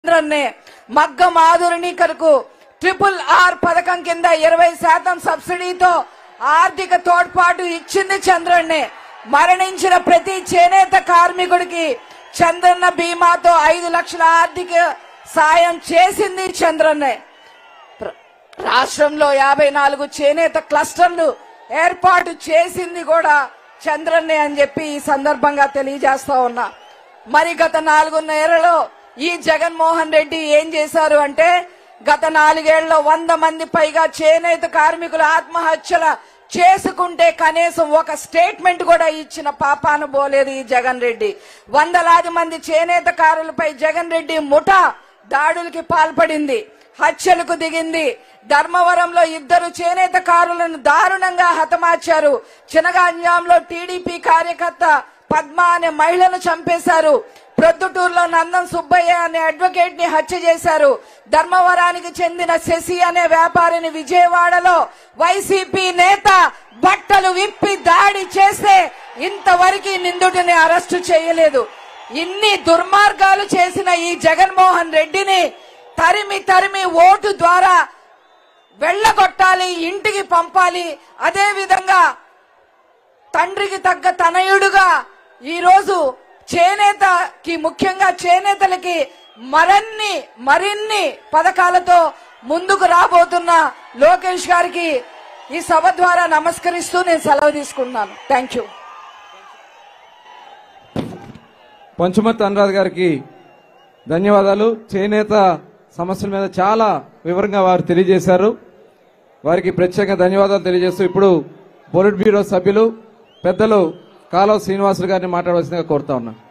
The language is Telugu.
చంద్రన్నే మగ్గం ఆధునికరకు ట్రిపుల్ ఆర్ పథకం కింద ఇరవై శాతం సబ్సిడీతో ఆర్థిక తోడ్పాటు ఇచ్చింది చంద్రన్నే మరణించిన ప్రతి చేనేత కార్మికుడికి చంద్రన్న బీమాతో ఐదు లక్షల ఆర్థిక సాయం చేసింది చంద్రన్నే ప్ర- రాష్ట్రంలో యాభై నాలుగు చేనేత క్లస్టర్లు ఏర్పాటు చేసింది కూడా చంద్రన్నే అని చెప్పి ఈ సందర్భంగా తెలియజేస్తా ఉన్నా మరి గత నాలుగున్నరేళ్లలో ఈ జగన్మోహన్ రెడ్డి ఏం చేశారు అంటే గత నాలుగేళ్లలో వంద మంది పైగా చేనేత కార్మికుల ఆత్మహత్యల చేసుకుంటే కనీసం ఒక స్టేట్మెంట్ కూడా ఇచ్చిన పాపాన పోలేదు ఈ జగన్ రెడ్డి వందలాది మంది చేనేతకారులపై జగన్ రెడ్డి ముఠా దాడులకి పాల్పడింది హత్యలకు దిగింది ధర్మవరంలో ఇద్దరు చేనేతకారులను దారుణంగా హతమార్చారు చినగాంజాంలో టీడీపీ కార్యకర్త పద్మ అనే మహిళను చంపేశారు ప్రొద్దుటూరులో నందం సుబ్బయ్య అనే అడ్వకేట్ ని హత్య చేశారు ధర్మవరానికి చెందిన శశి అనే వ్యాపారిని విజయవాడలో వైసీపీ నేత బట్టలు విప్పి దాడి చేస్తే ఇంతవరకు నిందితుడిని అరెస్టు చేయలేదు ఇన్ని దుర్మార్గాలు చేసిన ఈ జగన్మోహన్ రెడ్డిని తరిమి తరిమి ఓటు ద్వారా వెళ్ళగొట్టాలి ఇంటికి పంపాలి అదే విధంగా తండ్రికి తగ్గ తనయుడుగా ఈ రోజు చేనేతకి ముఖ్యంగా చేనేతలకి మరన్ని మరిన్ని పథకాలతో ముందుకు రాబోతున్న లోకేష్ గారికి ఈ సభ ద్వారా నమస్కరిస్తూ నేను సెలవు తీసుకుంటున్నాను థ్యాంక్ యూ పంచుమత్ అనురాధ్ గారికి ధన్యవాదాలు చేనేత సమస్యల మీద చాలా వివరంగా వారు తెలియజేశారు వారికి ప్రత్యేక ధన్యవాదాలు తెలియజేస్తూ ఇప్పుడు పొలిట్ బ్యూరో సభ్యులు పెద్దలు కాలువ శ్రీనివాసులు గారిని మాట్లాడవలసిందిగా కోరుతా ఉన్నా